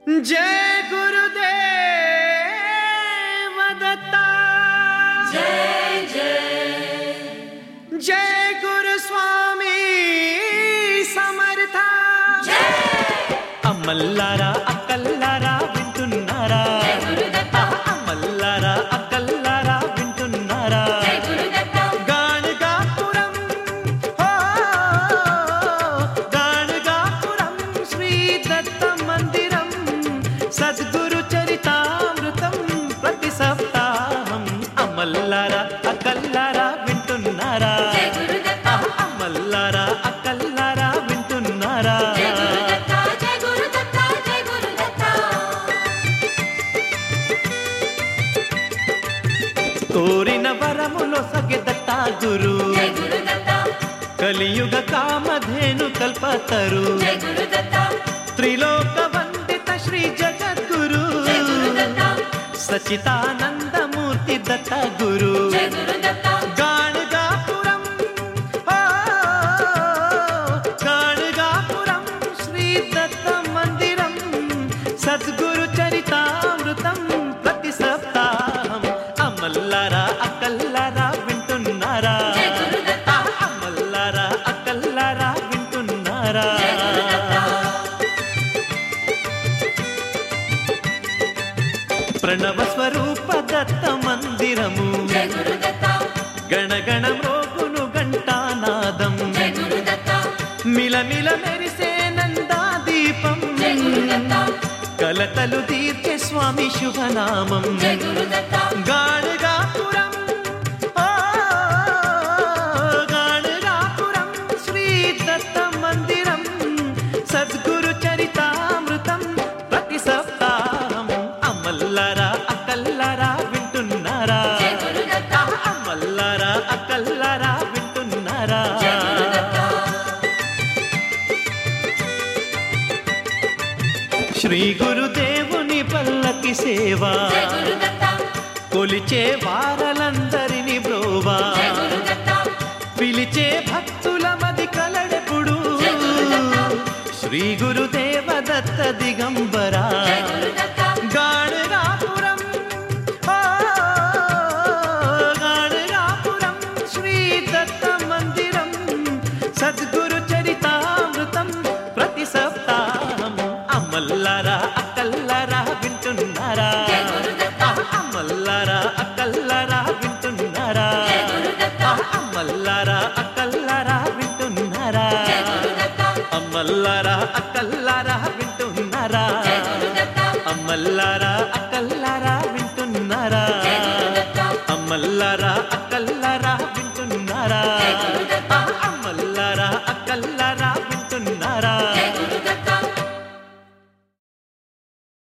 जय गुरुदेव दत्ता जय जय जय गुरु स्वामी समर्था అమ్మల్లారా అక్కల్లారా వింటున్నారా జై గురుదత్త అమ్మల్లారా అక్కల్లారా వింటున్నారా జై గురుదత్త గాణగాపురం ఓ, గాణగాపురం శ్రీ దత్త మందిరం సద్గురు చరితామృతం ప్రతి సప్తాహం అమ్మల్లారా అక్కల్లారా వింటున్నారా జై గురుదత్త అమ్మల్లారా అక్కల్లారా వింటున్నారా జై గురుదత్త జై గురుదత్త జై గురుదత్త కోరిన వరములో సగెదత్తా గురు జై గురుదత్త కలియుగ కామధేను కల్పతరు జై గురుదత్త త్రిలోక వందిత శ్రీ జగద్గురు జై గురుదత్త సచితానందమూర్తి దత్త గురు జై గురుదత్త గాణగాపురం ఓ, గాణగాపురం శ్రీ దత్త మందిరం సద్గురు చరితామృతం ప్రతి సప్తాహం అమ్మల్లారా అక్కల్లారా వింటున్నారా జై గురుదత్త అమ్మల్లారా అక్కల్లారా వింటున్నారా జై గురుదత్త ప్రణవ స్వరూప దత్త మందిరము జై గురుదత్త గణగణ మ్రోగును ఘంటానాదం జై గురుదత్త మిలమిల మెరిసే నందా దీపం జై గురుదత్త కలతలు తీర్చే స్వామి శుభనామం జై గురుదత్త గాణగాపురం ఓ, గాణగాపురం శ్రీ దత్త మందిరం సద్గురు చరితామృతం ప్రతి సప్తాహం అమ్మల్లారా అక్కల్లారా వింటున్నారా జై గురుదత్త అమ్మల్లారా అక్కల్లారా వింటున్నారా జై గురుదత్త శ్రీ గురుదేవుని పల్లకి సేవా జై గురుదత్త కొలిచే వారలందరిని బ్రోవా జై గురుదత్త పిలిచే భక్తుల మది కలడెప్పుడు జై గురుదత్త శ్రీ గురుదేవ దత్త దిగంబరా జై గురుదత్త గాణగాపురం ఓ, గాణగాపురం శ్రీ దత్త మందిరం సద్గురు చరితామృతం ప్రతి సప్తాహం అమ్మల్లారా అక్కల్లారా వింటున్నారా జై గురుదత్త అమ్మల్లారా అక్కల్లారా వింటున్నారా జై గురుదత్త అమ్మల్లారా అక్కల్లారా వింటున్నారా జై గురుదత్త అమ్మల్లారా అక్కల్లారా వింటున్నారా జై గురుదత్త అమ్మల్లారా అక్కల్లారా వింటున్నారా జై గురుదత్త అమ్మల్లారా అక్కల్లారా వింటున్నారా జై గురుదత్త అమ్మల్లారా అక్కల్లారా వింటున్నారా జై గురుదత్త